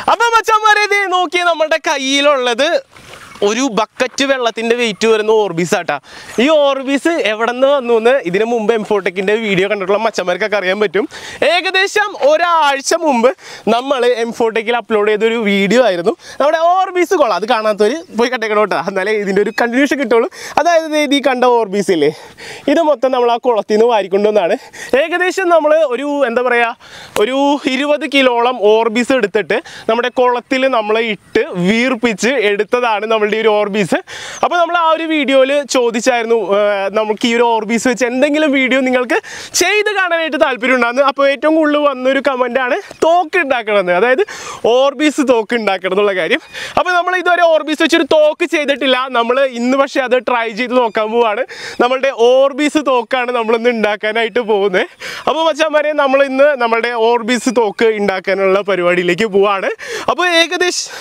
അപ്പൊ മച്ചന്മാരെ ഇത് നോക്കി നമ്മുടെ കയ്യിലുള്ളത് ഒരു ബക്കറ്റ് വെള്ളത്തിന്റെ വെയിറ്റ് വരുന്ന ഓർബീസ് ആട്ടാ ഈ ഓർബീസ് എവിടെ നിന്ന് വന്നു എന്ന് ഇതിന് മുമ്പ് എംഫോടെക്കിന്റെ വീഡിയോ കണ്ടിട്ടുള്ള മച്ചന്മാർക്കൊക്കെ അറിയാൻ പറ്റും ഏകദേശം ഒരാഴ്ച മുമ്പ് നമ്മൾ എംഫോടെക്കിൽ അപ്ലോഡ് ചെയ്തൊരു വീഡിയോ ആയിരുന്നു നമ്മുടെ ഓർബീസ് കൊള്ളാം അത് കാണാത്തവർ പോയി കട്ടേക്കണം കേട്ടോ എന്നാലേ ഇതിൻ്റെ ഒരു കണ്ടിന്യൂഷൻ കിട്ടുള്ളൂ അതായത് ദേ ഇത് ഈ കണ്ട ഓർബീസ് ഇല്ലേ ഇത് മൊത്തം നമ്മൾ ആ കുളത്തിൽ നിന്ന് വാരിക്കൊണ്ടുവന്നാണ് ഏകദേശം നമ്മൾ ഒരു എന്താ പറയുക ഒരു ഇരുപത് കിലോളം ഓർബീസ് എടുത്തിട്ട് നമ്മുടെ കുളത്തിൽ നമ്മൾ ഇട്ട് വീർപ്പിച്ച് എടുത്തതാണ് നമ്മളുടെ ഈ ഒരു ഓർബീസ് അപ്പോൾ നമ്മൾ ആ ഒരു വീഡിയോയിൽ ചോദിച്ചായിരുന്നു ആ, നമുക്ക് ഈ ഒരു ഓർബീസ് വെച്ച് എന്തെങ്കിലും വീഡിയോ നിങ്ങൾക്ക് ചെയ്ത് കാണാനായിട്ട് താല്പര്യം ഉണ്ടാകുന്നു അപ്പോൾ ഏറ്റവും കൂടുതൽ വന്നൊരു കമൻറ്റാണ് തോക്ക് ഉണ്ടാക്കണമെന്ന് അതായത് ഓർബീസ് തോക്ക് ഉണ്ടാക്കണം എന്നുള്ള കാര്യം അപ്പോൾ നമ്മൾ ഇതുവരെ ഓർബീസ് വെച്ചൊരു തോക്ക് ചെയ്തിട്ടില്ല നമ്മൾ ഇന്ന് പക്ഷേ അത് ട്രൈ ചെയ്ത് നോക്കാൻ പോവാണ് നമ്മളുടെ ഓർബീസ് തോക്കാണ് നമ്മളിന്ന് ഉണ്ടാക്കാനായിട്ട് പോകുന്നത് അപ്പോൾ മച്ചാമാരെ നമ്മൾ ഇന്ന് നമ്മളുടെ ഓർബീസ് തോക്ക് ഉണ്ടാക്കാനുള്ള പരിപാടിയിലേക്ക് പോവാണ് അപ്പോൾ ഏകദേശം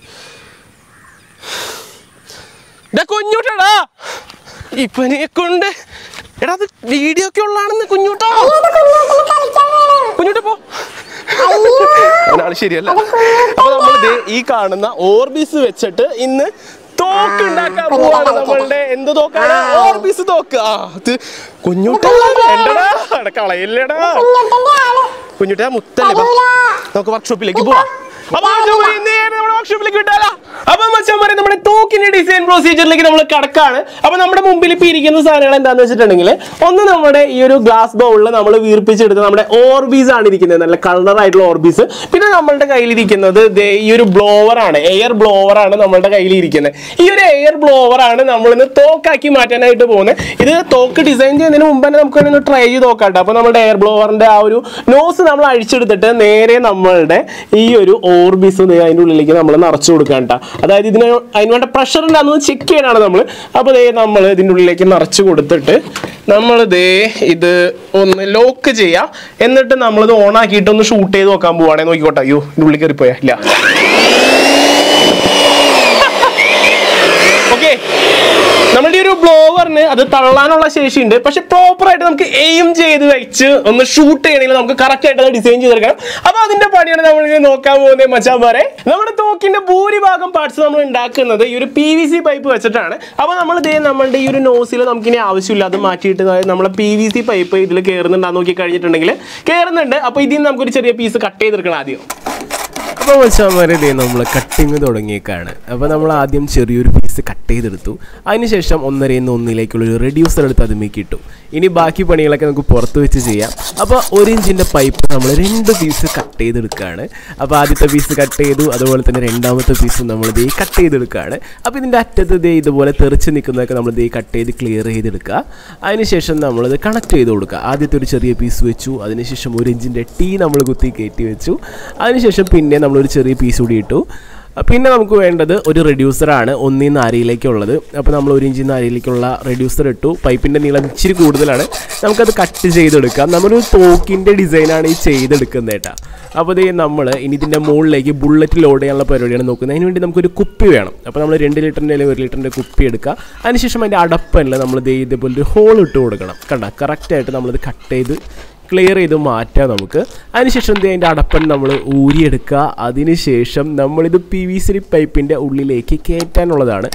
ഇതാ കുഞ്ഞൂട്ടടാ ഇപ്പനെ കൊണ്ട് എടാ അത് വീഡിയോ ഒക്കെ ഉള്ളാണെന്ന് കുഞ്ഞൂട്ടാ കുഞ്ഞൂട്ട പോ അതാണ് ശരിയല്ല അപ്പൊ നമ്മളിത് ഈ കാണുന്ന ഓർബീസ് വെച്ചിട്ട് ഇന്ന് തോക്ക് ഉണ്ടാക്കാൻ പോവാണ് നമ്മളുടെ എന്ത് തോക്കാണ് ഓർബീസ് തോക്ക് ആ അത് കുഞ്ഞുട്ട വേണ്ടടാ എടാ കളയില്ലടാ കുഞ്ഞുട്ട മുത്തല്ലേ ബാ. നമുക്ക് വർക്ക്ഷോപ്പിലേക്ക് പോവാം അപ്പൊ മച്ചാന്മാരെ, നേരെ നമ്മുടെ വർക്ക്ഷോപ്പിലേക്ക് വിട്ടാലോ അപ്പൊ മച്ചാമാരെ നമ്മുടെ തോക്കിന്റെ ഡിസൈൻ പ്രൊസീജിയറിലേക്ക് നമ്മൾ കടക്കാണ് അപ്പൊ നമ്മുടെ മുമ്പിൽ ഇപ്പൊ ഇരിക്കുന്ന സാധനങ്ങൾ എന്താന്ന് വെച്ചിട്ടുണ്ടെങ്കിൽ ഒന്ന് നമ്മുടെ ഈ ഒരു ഗ്ലാസ് ബൗളിൽ നമ്മൾ വീർപ്പിച്ചെടുത്ത നമ്മുടെ ഓർബീസ് ആണ് ഇരിക്കുന്നത് നല്ല കളർ ആയിട്ടുള്ള ഓർബീസ് പിന്നെ നമ്മളുടെ കയ്യിലിരിക്കുന്നത് ദേ ഈ ഒരു ബ്ലോവർ ആണ് എയർ ബ്ലോവർ ആണ് നമ്മളുടെ കയ്യിലിരിക്കുന്നത് ഈ ഒരു എയർ ബ്ലോവർ ആണ് നമ്മൾ ഇന്ന് തോക്കാക്കി മാറ്റാനായിട്ട് പോകുന്നത് ഇത് തോക്ക് ഡിസൈൻ ചെയ്യുന്നതിന് മുമ്പ് തന്നെ നമുക്ക് ഒന്ന് ട്രൈ ചെയ്ത് നോക്കാം കേട്ടോ അപ്പൊ നമ്മുടെ എയർ ബ്ലോവറിന്റെ ആ ഒരു നോസ് നമ്മൾ അഴിച്ചെടുത്തിട്ട് നേരെ നമ്മളുടെ ഈ ഒരു ഓർബീസ് അതിൻ്റെ ഉള്ളിലേക്ക് നമ്മൾ നിറച്ചു കൊടുക്കാം കേട്ടോ അതായത് ഇതിന് അതിന് വേണ്ട പ്രഷർ ഉണ്ടാകുന്നത് ചെക്ക് ചെയ്യാനാണ് നമ്മൾ അപ്പോൾ ദേ നമ്മൾ ഇതിൻ്റെ ഉള്ളിലേക്ക് നിറച്ചു കൊടുത്തിട്ട് നമ്മൾ ദേ ഇത് ഒന്ന് ലോക്ക് ചെയ്യാം എന്നിട്ട് നമ്മളിത് ഓൺ ആക്കിയിട്ട് ഒന്ന് ഷൂട്ട് ചെയ്ത് നോക്കാൻ പോവാണേ നോക്കിക്കോട്ടെ അയ്യോ ഇതിൻ്റെ ഉള്ളിൽ കയറിപ്പോയാ ഇല്ല ഓക്കെ നമ്മുടെ ഈ ഒരു ബ്ലോവറിന് അത് തള്ളാനുള്ള ശേഷിയുണ്ട് പക്ഷെ പ്രോപ്പർ ആയിട്ട് നമുക്ക് എയിം ചെയ്ത് വെച്ച് ഒന്ന് ഷൂട്ട് ചെയ്യണമെങ്കിൽ നമുക്ക് കറക്റ്റ് ആയിട്ട് അത് ഡിസൈൻ ചെയ്തെടുക്കണം അപ്പൊ അതിന്റെ പണിയാണ് നമ്മൾ ഇനി നോക്കാൻ പോകുന്നത് മച്ചാന്മാരെ നമ്മുടെ തോക്കിന്റെ ഭൂരിഭാഗം പാർട്സ് നമ്മൾ ഉണ്ടാക്കുന്നത് ഈ ഒരു പി വി സി പൈപ്പ് വെച്ചിട്ടാണ് അപ്പൊ നമ്മൾ ഇതേ നമ്മളുടെ ഈ ഒരു നോസിൽ നമുക്കിനി ആവശ്യമില്ല അത് മാറ്റിയിട്ട് അതായത് നമ്മളെ പി വി സി പൈപ്പ് ഇതിൽ കയറുന്നുണ്ടാന്ന് നോക്കി കഴിഞ്ഞിട്ടുണ്ടെങ്കിൽ കയറുന്നുണ്ട് അപ്പൊ ഇതിൽ നിന്ന് നമുക്കൊരു ചെറിയ പീസ് കട്ട് ചെയ്തെടുക്കണം ആദ്യം അപ്പോൾ മച്ചാന്മാരെ ദേ നമ്മൾ കട്ടിങ് തുടങ്ങിയേക്കാണ് അപ്പോൾ നമ്മൾ ആദ്യം ചെറിയൊരു പീസ് കട്ട് ചെയ്തെടുത്തു അതിനുശേഷം ഒന്നരയിൽ നിന്ന് ഒന്നിലേക്കുള്ള ഒരു റെഡ്യൂസർ എടുത്ത് അതുമേക്ക് ഇട്ടു ഇനി ബാക്കി പണികളൊക്കെ നമുക്ക് പുറത്ത് വെച്ച് ചെയ്യാം അപ്പോൾ ഒരു ഇഞ്ചിൻ്റെ പൈപ്പ് നമ്മൾ രണ്ട് പീസ് കട്ട് ചെയ്തെടുക്കുകയാണ് അപ്പോൾ ആദ്യത്തെ പീസ് കട്ട് ചെയ്തു അതുപോലെ തന്നെ രണ്ടാമത്തെ പീസ് നമ്മൾ ദേ കട്ട് ചെയ്തെടുക്കുകയാണ് അപ്പോൾ ഇതിൻ്റെ അറ്റത്ത് ദേ ഇതുപോലെ തെറിച്ച് നിൽക്കുന്നതൊക്കെ നമ്മൾ ദേ കട്ട് ചെയ്ത് ക്ലിയർ ചെയ്തെടുക്കുക അതിനുശേഷം നമ്മളത് കണക്ട് ചെയ്ത് കൊടുക്കുക ആദ്യത്തെ ഒരു ചെറിയ പീസ് വെച്ചു അതിനുശേഷം ഒരു ഇഞ്ചിൻ്റെ ടീ നമ്മൾ കുത്തി കയറ്റി വെച്ചു അതിനുശേഷം പിന്നെ നമ്മളൊരു ചെറിയ പീസ് കൂടി ഇട്ടു പിന്നെ നമുക്ക് വേണ്ടത് ഒരു റെഡ്യൂസറാണ് ഒന്നിൽ നിന്ന് അരയിലേക്കുള്ളത് അപ്പോൾ നമ്മൾ ഒരു ഇഞ്ചിൽ നിന്ന് അരയിലേക്കുള്ള റെഡ്യൂസർ ഇട്ടു പൈപ്പിൻ്റെ നീളം ഇച്ചിരി കൂടുതലാണ് നമുക്കത് കട്ട് ചെയ്തെടുക്കാം നമ്മളൊരു തോക്കിൻ്റെ ഡിസൈനാണ് ഈ ചെയ്തെടുക്കുന്നത് കേട്ടോ അപ്പോൾ ഇതേ നമ്മൾ ഇനി ഇതിൻ്റെ മുകളിലേക്ക് ബുള്ളറ്റ് ലോഡ് ചെയ്യാനുള്ള പരിപാടിയാണ് നോക്കുന്നത് അതിന് വേണ്ടി നമുക്കൊരു കുപ്പി വേണം അപ്പോൾ നമ്മൾ രണ്ട് ലിറ്ററിൻ്റെ അല്ലെങ്കിൽ ഒരു ലിറ്ററിൻ്റെ കുപ്പി എടുക്കുക അതിനുശേഷം അതിൻ്റെ അടപ്പല്ല നമ്മൾ ദേ ഇതേപോലെ ഒരു ഹോൾ ഇട്ട് കൊടുക്കണം കണ്ട കറക്റ്റായിട്ട് നമ്മളിത് കട്ട് ചെയ്ത് ക്ലിയർ ചെയ്ത് മാറ്റാം നമുക്ക് അതിനുശേഷം എന്ത് അതിൻ്റെ അടപ്പൻ നമ്മൾ ഊരിയെടുക്കുക അതിനുശേഷം നമ്മളിത് പി വി സി പൈപ്പിൻ്റെ ഉള്ളിലേക്ക് കയറ്റാനുള്ളതാണ്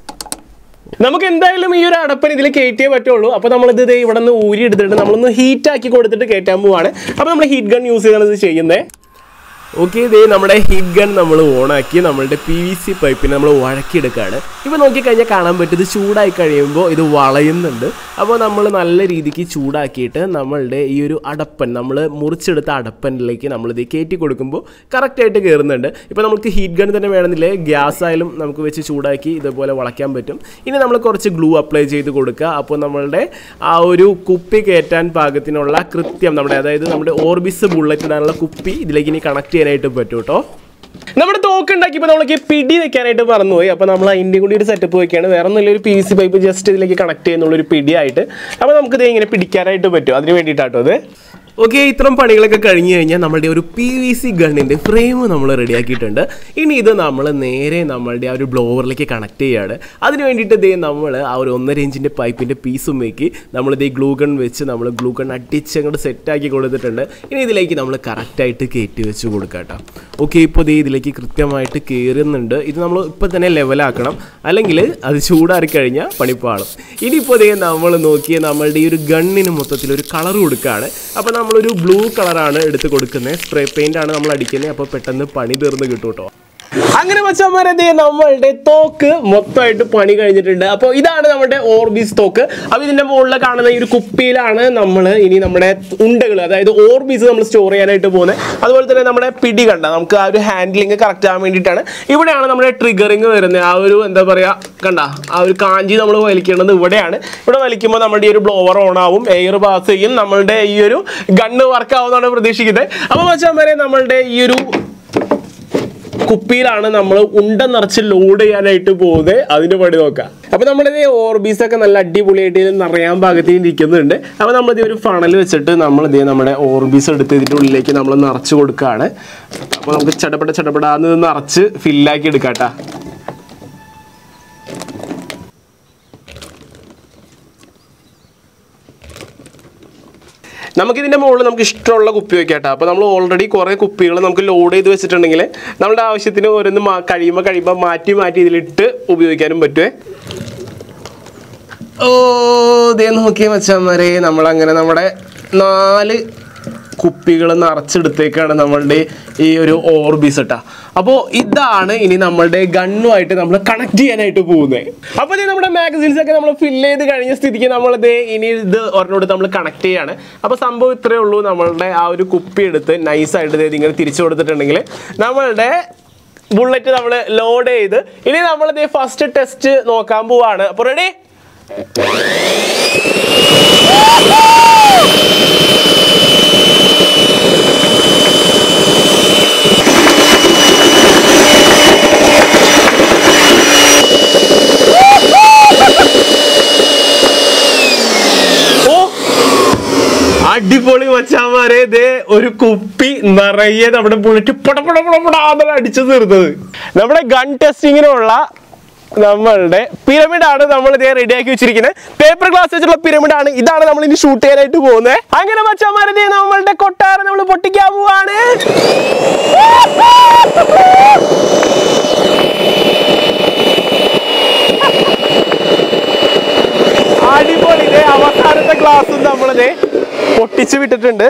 നമുക്ക് എന്തായാലും ഈ ഒരു അടപ്പൻ ഇതിൽ കയറ്റിയേ പറ്റുള്ളൂ അപ്പോൾ നമ്മളിത് ദേ ഇവിടെ നിന്ന് ഊരി എടുത്തിട്ട് നമ്മളൊന്ന് ഹീറ്റ് ആക്കി കൊടുത്തിട്ട് കയറ്റാൻ പോവാണ് അപ്പോൾ നമ്മൾ ഹീറ്റ് ഗൺ യൂസ് ചെയ്താണ് ഇത് ചെയ്യുന്നത് ഓക്കെ ഇതേ നമ്മുടെ ഹീറ്റ് ഗൺ നമ്മൾ ഓണാക്കി നമ്മളുടെ പി വി സി പൈപ്പിനെ നമ്മൾ വഴക്കിയെടുക്കുകയാണ് ഇപ്പോൾ നോക്കിക്കഴിഞ്ഞാൽ കാണാൻ പറ്റും ഇത് ചൂടായി കഴിയുമ്പോൾ ഇത് വളയുന്നുണ്ട് അപ്പോൾ നമ്മൾ നല്ല രീതിക്ക് ചൂടാക്കിയിട്ട് നമ്മളുടെ ഈ ഒരു അടപ്പൻ നമ്മൾ മുറിച്ചെടുത്ത അടപ്പനിലേക്ക് നമ്മളിത് കയറ്റി കൊടുക്കുമ്പോൾ കറക്റ്റായിട്ട് കയറുന്നുണ്ട് ഇപ്പോൾ നമുക്ക് ഹീറ്റ് ഗൺ തന്നെ വേണമെന്നില്ലേ ഗ്യാസ് ആയാലും നമുക്ക് വെച്ച് ചൂടാക്കി ഇതുപോലെ വളയ്ക്കാൻ പറ്റും ഇനി നമ്മൾ കുറച്ച് ഗ്ലൂ അപ്ലൈ ചെയ്ത് കൊടുക്കുക അപ്പോൾ നമ്മളുടെ ആ ഒരു കുപ്പി കയറ്റാൻ പാകത്തിനുള്ള കൃത്യം നമ്മുടെ അതായത് നമ്മുടെ ഓർബിസ് ബുള്ളറ്റ് ഇടാനുള്ള കുപ്പി ഇതിലേക്ക് ഇനി കണക്ട് ചെയ്യാനായിട്ട് പറ്റും കേട്ടോ നമ്മുടെ തോക്ക് ഉണ്ടാക്കിയപ്പോൾ നമ്മൾക്ക് പിടി വെക്കാനായിട്ട് മറന്നുപോയി അപ്പോൾ നമ്മൾ അതിൻ്റെ കൂടി ഒരു സെറ്റപ്പ് വെക്കുകയാണ് വേറെ ഒന്നുമില്ല ഒരു പി സി പൈപ്പ് ജസ്റ്റ് ഇതിലേക്ക് കണക്ട് ചെയ്യുന്നുള്ള ഒരു പിടിയായിട്ട് അപ്പോൾ നമുക്കിത് ഇങ്ങനെ പിടിക്കാനായിട്ട് പറ്റും അതിന് വേണ്ടിയിട്ടാട്ടോ അത് ഓക്കെ ഇത്തരം പണികളൊക്കെ കഴിഞ്ഞ് കഴിഞ്ഞാൽ നമ്മളുടെ ഒരു പി വി സി ഗണ്ണിൻ്റെ ഫ്രെയിം നമ്മൾ റെഡിയാക്കിയിട്ടുണ്ട് ഇനി ഇത് നമ്മൾ നേരെ നമ്മളുടെ ആ ഒരു ബ്ലോവറിലേക്ക് കണക്ട് ചെയ്യാണ് അതിന് വേണ്ടിയിട്ട് ഇതേ നമ്മൾ ആ ഒരു ഒന്നര ഇഞ്ചിൻ്റെ പൈപ്പിൻ്റെ പീസും മേക്കി നമ്മളിത് ഗ്ലൂ ഗൺ വെച്ച് നമ്മൾ ഗ്ലൂ ഗൺ അടിച്ച് അങ്ങോട്ട് സെറ്റാക്കി കൊടുത്തിട്ടുണ്ട് ഇനി ഇതിലേക്ക് നമ്മൾ കറക്റ്റായിട്ട് കയറ്റി വെച്ച് കൊടുക്കാം കേട്ടോ ഓക്കെ ഇപ്പോൾ ദേ ഇതിലേക്ക് ഉള്ളിലേക്ക് കൃത്യമായിട്ട് കയറുന്നുണ്ട് ഇത് നമ്മൾ ഇപ്പം തന്നെ ലെവലാക്കണം അല്ലെങ്കിൽ അത് ചൂടാറി കഴിഞ്ഞാൽ പണിപ്പാളും ഇനിയിപ്പോൾ ഇതേ നമ്മൾ നോക്കിയ നമ്മളുടെ ഈ ഒരു ഗണ്ണിന് മൊത്തത്തിൽ ഒരു കളർ കൊടുക്കുകയാണ് അപ്പോൾ നമ്മളൊരു ബ്ലൂ കളറാണ് എടുത്ത് കൊടുക്കുന്നത് സ്പ്രേ പെയിൻ്റ് ആണ് നമ്മൾ അടിക്കുന്നത് അപ്പോൾ പെട്ടെന്ന് പണി തീർന്ന് കിട്ടും കേട്ടോ അങ്ങനെ മച്ചന്മാരെ നമ്മളുടെ തോക്ക് മൊത്തമായിട്ട് പണി കഴിഞ്ഞിട്ടുണ്ട് അപ്പോൾ ഇതാണ് നമ്മുടെ ഓർബീസ് തോക്ക് അപ്പോൾ ഇതിന്റെ മുകളിൽ കാണുന്ന ഈ ഒരു കുപ്പിയിലാണ് നമ്മൾ ഇനി നമ്മുടെ ഉണ്ടകൾ അതായത് ഓർബീസ് നമ്മൾ സ്റ്റോർ ചെയ്യാനായിട്ട് പോകുന്നത് അതുപോലെ തന്നെ നമ്മുടെ പിടി കണ്ട നമുക്ക് ആ ഒരു ഹാൻഡ്ലിങ് കറക്റ്റ് ആവാൻ വേണ്ടിയിട്ടാണ് ഇവിടെയാണ് നമ്മുടെ ട്രിഗറിങ് വരുന്നത് ആ ഒരു എന്താ പറയാ കണ്ട ആ ഒരു കാഞ്ചി നമ്മൾ വലിക്കേണ്ടത് ഇവിടെയാണ് ഇവിടെ വലിക്കുമ്പോൾ നമ്മുടെ ഈ ഒരു ബ്ലോവർ ഓൺ ആവും എയർ പാസ് ചെയ്യും നമ്മളുടെ ഈ ഒരു ഗണ്ണ് വർക്ക് ആവുമെന്നാണ് പ്രതീക്ഷിക്കുന്നത് അപ്പോൾ മച്ചന്മാരെ നമ്മളുടെ ഈ ഒരു കുപ്പിയിലാണ് നമ്മൾ ഉണ്ട നിറച്ച് ലോഡ് ചെയ്യാനായിട്ട് പോകുന്നത് അതിന്റെ പണി നോക്കാം അപ്പൊ നമ്മുടെ ഓർബീസ് ഒക്കെ നല്ല അടിപൊളിയായിട്ട് ഇതിൽ നിറയാൻ പാകത്തിൽ ഇരിക്കുന്നുണ്ട് അപ്പൊ നമ്മൾ ഒരു ഫണൽ വെച്ചിട്ട് നമ്മൾ ഇതേ നമ്മുടെ ഓർബീസ് എടുത്ത് ഇതിന്റെ ഉള്ളിലേക്ക് നമ്മൾ നിറച്ച് കൊടുക്കുകയാണ് അപ്പൊ നമുക്ക് ചടപട ചടപടാന്ന് നിറച്ച് ഫില്ലാക്കി എടുക്കാട്ടാ നമുക്കിതിൻ്റെ മുകളിൽ നമുക്ക് ഇഷ്ടമുള്ള കുപ്പി വെക്കാട്ടോ അപ്പോൾ നമ്മൾ ഓൾറെഡി കുറേ കുപ്പികൾ നമുക്ക് ലോഡ് ചെയ്ത് വെച്ചിട്ടുണ്ടെങ്കിൽ നമ്മുടെ ആവശ്യത്തിന് ഓരോന്ന് മാ കഴിയുമ്പോൾ കഴിയുമ്പോൾ മാറ്റി മാറ്റി ഇതിലിട്ട് ഉപയോഗിക്കാനും പറ്റുമേ ഓ ഇതേ നോക്കിയ മച്ചാന്മാരെ നമ്മളങ്ങനെ നമ്മുടെ നാല് കുപ്പികൾ നിറച്ചെടുത്തേക്കാണ് നമ്മളുടെ ഈ ഒരു ഓർബിസ് ഇട്ടാ അപ്പോൾ ഇതാണ് ഇനി നമ്മളുടെ ഗണ്ണുമായിട്ട് നമ്മൾ കണക്ട് ചെയ്യാനായിട്ട് പോകുന്നത് അപ്പോൾ ഇത് നമ്മുടെ മാഗസീൻസ് ഒക്കെ നമ്മൾ ഫില്ല് ചെയ്ത് കഴിഞ്ഞ സ്ഥിതിക്ക് നമ്മളിത് ഇനി ഇത് ഒരെണ്ണോട് നമ്മൾ കണക്ട് ചെയ്യാണ് അപ്പോൾ സംഭവം ഇത്രയേ ഉള്ളൂ നമ്മളുടെ ആ ഒരു കുപ്പി എടുത്ത് നൈസായിട്ട് ഇത് ഇങ്ങനെ തിരിച്ചു കൊടുത്തിട്ടുണ്ടെങ്കിൽ നമ്മളുടെ ബുള്ളറ്റ് നമ്മൾ ലോഡ് ചെയ്ത് ഇനി നമ്മളിത് ഫസ്റ്റ് ടെസ്റ്റ് നോക്കാൻ പോവാണ് അപ്പോൾ റെഡി ഓ അടിപൊളി മച്ചാമാരെ ഇതേ ഒരു കുപ്പി നിറയെ നമ്മുടെ ബുള്ളറ്റ് പടപടപടപടാന്നാണ് അടിച്ചു തീർത്തത് നമ്മുടെ ഗൺ ടെസ്റ്റിങ്ങിനുള്ള നമ്മളുടെ പിരമിഡ് ആണ് നമ്മൾ ഇതേ റെഡിയാക്കി വെച്ചിരിക്കുന്നത് പേപ്പർ ഗ്ലാസ് വെച്ചുള്ള പിരമിഡ് ആണ് ഇതാണ് നമ്മൾ ഇനി ഷൂട്ട് ചെയ്യാനായിട്ട് പോകുന്നത് അങ്ങനെ മച്ചാമാരെ ഇതേ നമ്മളുടെ കൊട്ടാരം നമ്മൾ പൊട്ടിക്കാൻ പോവാണ് അടിപൊളി ഇതേ അവസാനത്തെ ഗ്ലാസും നമ്മളിതേ പൊട്ടിച്ച് വിട്ടിട്ടുണ്ട്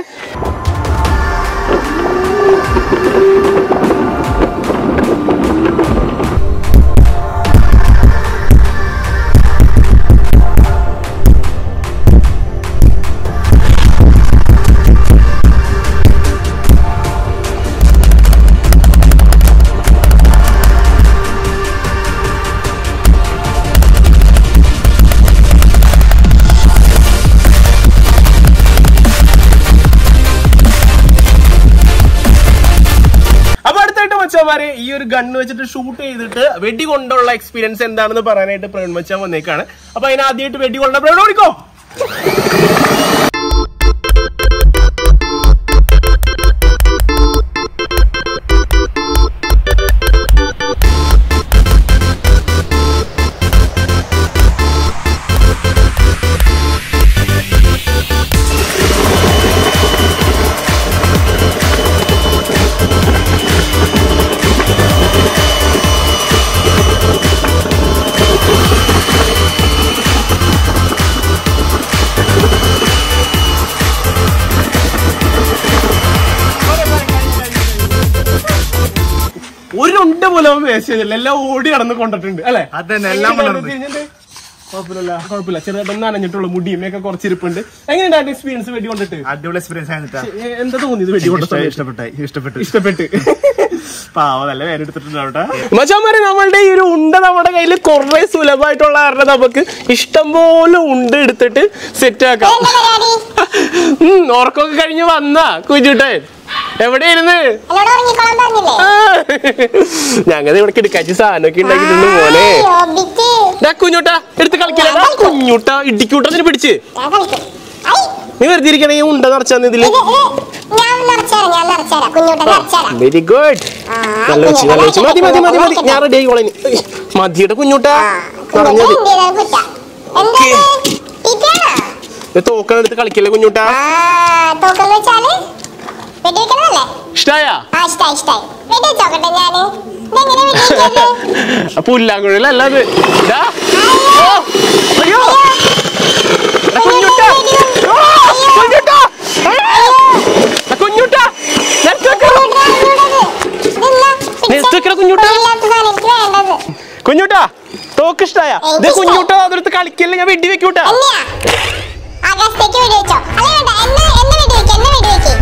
അപ്പൊ അടുത്തായിട്ട് മച്ചാമാരെ ഈ ഒരു ഗണ്ണ് വെച്ചിട്ട് ഷൂട്ട് ചെയ്തിട്ട് വെടി കൊണ്ടുള്ള എക്സ്പീരിയൻസ് എന്താണെന്ന് പറയാനായിട്ട് പ്രവീൺ മച്ചാൻ വന്നേക്കാണ് അപ്പൊ അതിന് ആദ്യമായിട്ട് വെടി കൊണ്ട പ്രവീൺ ഓടിക്കോ ഒരു ഉണ്ട പോലും അവൻ വേസ്റ്റ് ചെയ്തില്ല എല്ലാം ഓടി നടന്ന് കൊണ്ടിട്ടുണ്ട് അല്ലെ അതന്നെ, എല്ലാം കൊണ്ടുവന്നു. കുഴപ്പമില്ല കുഴപ്പമില്ല ചെറുതായിട്ട് നനഞ്ഞിട്ടുള്ള മുടിയും ഒക്കെ കുറച്ചിരിപ്പുണ്ട് എങ്ങനെയുണ്ട് എക്സ്പീരിയൻസ് വെടി കൊണ്ടിട്ട് അടിപൊളി എക്സ്പീരിയൻസ് ആയിരുന്നിട്ടാ ഏ, എന്താ തോന്നിയത് വെടി കൊണ്ട സമയത്ത്? ഇഷ്ടപ്പെട്ടായി ഇഷ്ടപ്പെട്ടു ഇഷ്ടപ്പെട്ട് പാവ നല്ല പേര് എടുത്തിട്ടുണ്ടാവട്ടെ മച്ചാമാരെ നമ്മളുടെ ഈ ഒരു ഉണ്ട നമ്മുടെ കയ്യിൽ കുറെ സുലഭമായിട്ടുള്ള കാരണം നമുക്ക് ഇഷ്ടം പോലെ ഉണ്ട എടുത്തിട്ട് സെറ്റ് ആക്കാം ഉം, ഉറക്കമൊക്കെ കഴിഞ്ഞ് വന്നാ കുഞ്ഞുട്ടൻ എവിടെയായിരുന്നു എന്നോട് ഉറങ്ങിക്കോളാൻ പറഞ്ഞില്ലേ ഞങ്ങൾ ഇവിടെ കിടക്കാച്ചി സാധനമൊക്കെ ഉണ്ടാക്കിയിട്ടുണ്ട് മോനെ ആ, ഒബിറ്റ്. ഡാ കുഞ്ഞുട്ടാ എടുത്ത് കളിക്കില്ല കുഞ്ഞുട്ട ഇടിക്കൂട്ട അതിന് പിടിച്ച് ഞാൻ കളിക്കും. ഐ, നീ വെറുതെ ഇരിക്കണേ ഈ ഉണ്ട നിറച്ചാന്ന് ഇതില് ഇത്, ഇത്, ഞാൻ നിറച്ചുതരാം, ഞാൻ നിറച്ചുതരാം. കുഞ്ഞൂട്ടൻ നിറച്ചുതരാം. വെരി ഗുഡ് ആ, നല്ല വെച്ച് നല്ല വെച്ച് മതി മതി മതി മതി ഞാൻ റെഡി ആയിക്കോളെ മതിയുടെ കുഞ്ഞുട്ടാ ആ, പറഞ്ഞത് കുഞ്ഞൂട്ടൻ എന്റേതാണ് കുറ്റ. എന്താണ്? തീറ്റയാണോ? തോക്കണെടുത്ത് കളിക്കല്ലേ കുഞ്ഞുട്ടാ ആ, തോക്കെന്ന് വെച്ചാല് വെടിവെക്കണതല്ലേ ഇഷ്ടായ ആ ഇഷ്ടായി ഇഷ്ടായി വെടിവെച്ചോക്കട്ടെ ഞാന് ഇതെങ്ങനെ വെടിവെച്ചത് പുല്ലാങ്കുഴലല്ല അത് ഇതാ. ഓ, അയ്യോ എടാ, കുഞ്ഞുട്ടാ ഓ, കുഞ്ഞുട്ടാ എടാ, കുഞ്ഞുട്ടാ നിലത്ത് വെക്കണം. നിലത്ത് വെക്കണ കുഞ്ഞുട്ടാ കുഞ്ഞുട്ടാ തോക്ക് ഇഷ്ടായ ഇത് എനിക്ക് കുഞ്ഞുട്ടാ അതെടുത്ത് കളിക്കല്ലേ ഞാൻ വെടി വെക്കൂട്ടാ ആകാശത്തേക്ക് വെടിവെച്ചോ അല്ല വേണ്ട എന്നെ എന്നെ വെടിവെക്ക് എന്നെ വെടിവെക്ക്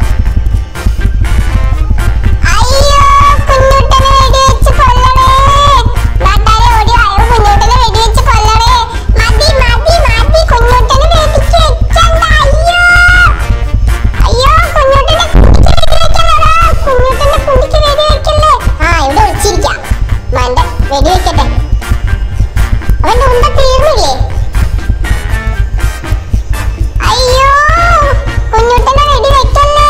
അയ്യോ കുഞ്ഞുട്ടനെ വെടിവെച്ച് കൊല്ലണേ നാട്ടാരെ ഓടി വായോ കുഞ്ഞുട്ടനെ വെടിവെച്ച് കൊല്ലണേ മതി മതി മതി കുഞ്ഞുട്ടനെ വെടിച്ച് വെച്ചണ്ട അയ്യോ അയ്യോ കുഞ്ഞുട്ടനെ കുണ്ടിക്ക് വെടിവെക്കല്ലടാ കുഞ്ഞുട്ടനെ കുണ്ടിക്ക് വെടിവെക്കല്ലേ ആ ഇവിടെ ഒളിച്ചിരിക്കാം മണ്ട വെടിവെക്കട്ടെ അവന്റെ ഉണ്ട തീർന്നില്ലേ അയ്യോ കുഞ്ഞുട്ടനെ വെടി വെക്കല്ലേ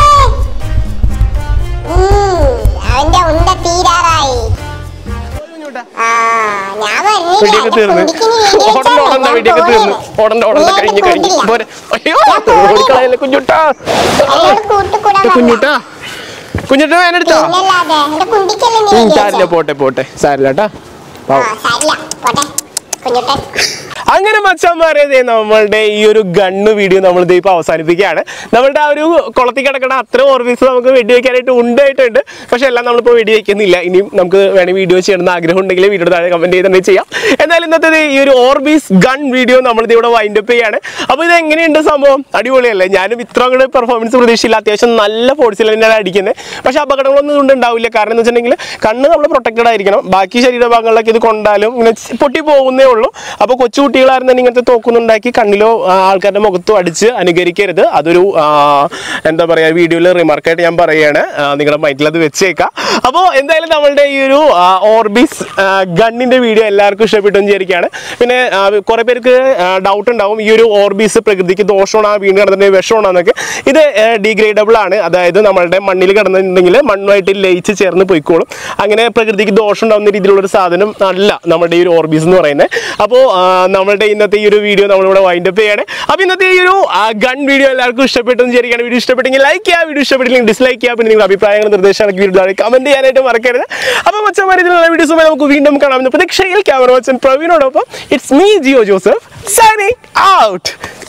ഉം, അവന്റെ ഉണ്ട തീരാറായി ആ ഞാൻ വരുന്നില്ല. വെടിയൊക്കെ എന്റെ തീർന്ന് കുണ്ടിക്കിനി വെടി വെച്ചാ ഓടണ്ട ഓടണ്ട ഞാൻ വെടിയൊക്കെ തീർന്ന് പോവില്ല. ഓടണ്ട ഓടണ്ട നീ കഴിഞ്ഞ് എന്നെ കഴിഞ്ഞ് കൂട്ടില്ല. പോരെ അയ്യോ ഞാൻ പോവില്ല. ഓടിക്കളയല്ലേ കുഞ്ഞുട്ടാ എന്നോട് കൂട്ടുകൂടാൻ വന്നതാ. കുഞ്ഞുട്ടാ കുഞ്ഞുട്ടാ വേനെടുത്താ പിന്നല്ലാതെ എന്റെ കുണ്ടിക്കല്ലേ നീ വെടി സാരില്ല വെച്ചേ? പോട്ടെ പോട്ടെ സാരില്ല കേട്ടാ ആ സാരില്ല പോട്ടെ കുഞ്ഞുട്ടൻ അങ്ങനെ മച്ചാന്മാരെ ദേ നമ്മളുടെ ഈ ഒരു ഗണ്ണ് വീഡിയോ നമ്മൾ ദേ ഇപ്പൊ അവസാനിപ്പിക്കുകയാണ് നമ്മളുടെ ആ ഒരു കുളത്തിൽ കിടക്കുന്ന അത്ര ഓർബീസ് നമുക്ക് വെടിവെക്കാനായിട്ട് ഉണ്ടായിട്ടുണ്ട് പക്ഷെ എല്ലാം നമ്മളിപ്പോൾ വെടിവെക്കുന്നില്ല ഇനിയും നമുക്ക് വേണമെങ്കിൽ വീഡിയോ ചെയ്യണമെന്ന് ആഗ്രഹം ഉണ്ടെങ്കിൽ വീഡിയോ താഴെ കമന്റ് ചെയ്തിട്ടുണ്ടെങ്കിൽ ചെയ്യാം എന്തായാലും ഇന്നത്തെ ദേ ഈ ഒരു ഓർബീസ് ഗൺ വീഡിയോ നമ്മൾ ഇവിടെ വൈൻഡ് അപ്പ് ചെയ്യാണ് അപ്പോൾ ഇത് എങ്ങനെയുണ്ട് സംഭവം അടിപൊളിയല്ലേ ഞാനും ഇത്ര അങ്ങോട്ട് പെർഫോമൻസ് പ്രതീക്ഷയില്ല അത്യാവശ്യം നല്ല ഫോഴ്സിൽ തന്നെയാണ് അടിക്കുന്നത് പക്ഷെ അപകടങ്ങളൊന്നും ഇതുകൊണ്ട് ഉണ്ടാവില്ല കാരണം എന്ന് വെച്ചിട്ടുണ്ടെങ്കിൽ കണ്ണ് നമ്മൾ പ്രൊട്ടക്റ്റഡ് ആയിരിക്കണം ബാക്കി ശരീരഭാഗങ്ങളിലൊക്കെ ഇത് കൊണ്ടാലും ഇങ്ങനെ പൊട്ടി പോകുന്നേ ഉള്ളൂ അപ്പോൾ കൊച്ചു കുട്ടികളായിരുന്നു ഇങ്ങനത്തെ തോക്കുന്നുണ്ടാക്കി കണ്ണിലോ ആ, ആൾക്കാരുടെ മുഖത്തോ അടിച്ച് അനുകരിക്കരുത് അതൊരു ആ, എന്താ പറയുക വീഡിയോയിൽ റിമാർക്കായിട്ട് ഞാൻ പറയുകയാണ് ആ, നിങ്ങളുടെ മൈൻഡിൽ അത് വെച്ചേക്കാം അപ്പോൾ എന്തായാലും നമ്മളുടെ ഈ ഒരു ഓർബിസ് ഗണ്ണിന്റെ വീഡിയോ എല്ലാവർക്കും ഇഷ്ടപ്പെട്ടു എന്ന് വിചാരിക്കുകയാണ് പിന്നെ ആ, കുറേ പേർക്ക് ഡൗട്ട് ഉണ്ടാവും ഈ ഒരു ഓർബിസ് പ്രകൃതിക്ക് ദോഷമാണോ ആ വീണ് കിടന്നിട്ട് വിഷമാണോ എന്നൊക്കെ ഇത് ഡീഗ്രേഡബിൾ ആണ് അതായത് നമ്മളുടെ മണ്ണിൽ കിടന്നിട്ടുണ്ടെങ്കിൽ മണ്ണുമായിട്ട് ലയിച്ച് ചേർന്ന് പോയിക്കോളും അങ്ങനെ പ്രകൃതിക്ക് ദോഷം ഉണ്ടാവുന്ന രീതിയിലുള്ള ഒരു സാധനം അല്ല നമ്മുടെ ഈ ഒരു ഓർബീസ് എന്ന് പറയുന്നത് അപ്പോൾ നമ്മളുടെ ഇന്നത്തെ ഈ ഒരു വീഡിയോ നമ്മളിവിടെ വൈൻഡ് അപ്പ് ചെയ്യാണ് അപ്പോൾ ഇന്നത്തെ ഈ ഒരു ഗൺ വീഡിയോ എല്ലാവർക്കും ഇഷ്ടപ്പെട്ടു എന്ന് വിചാരിക്കുകയാണ് വീഡിയോ ഇഷ്ടപ്പെട്ടെങ്കിൽ ലൈക്ക് ചെയ്യുക വീഡിയോ ഇഷ്ടപ്പെട്ടില്ലെങ്കിൽ ഡിസ്ലൈക്ക് ചെയ്യുക പിന്നെ നിങ്ങളുടെ അഭിപ്രായങ്ങൾ നിർദ്ദേശങ്ങളൊക്കെ വീഡിയോ താഴെ കമന്റ് ചെയ്യാനായിട്ട് മറക്കരുത് അപ്പോൾ മച്ചന്മാർ ഇതിലുള്ള വീഡിയോസുമായി നമുക്ക് വീണ്ടും കാണാമെന്ന് പ്രതീക്ഷയിൽ ക്യാമറ മച്ചൻ പ്രവീണോടൊപ്പം it's me Jio Joseph signing out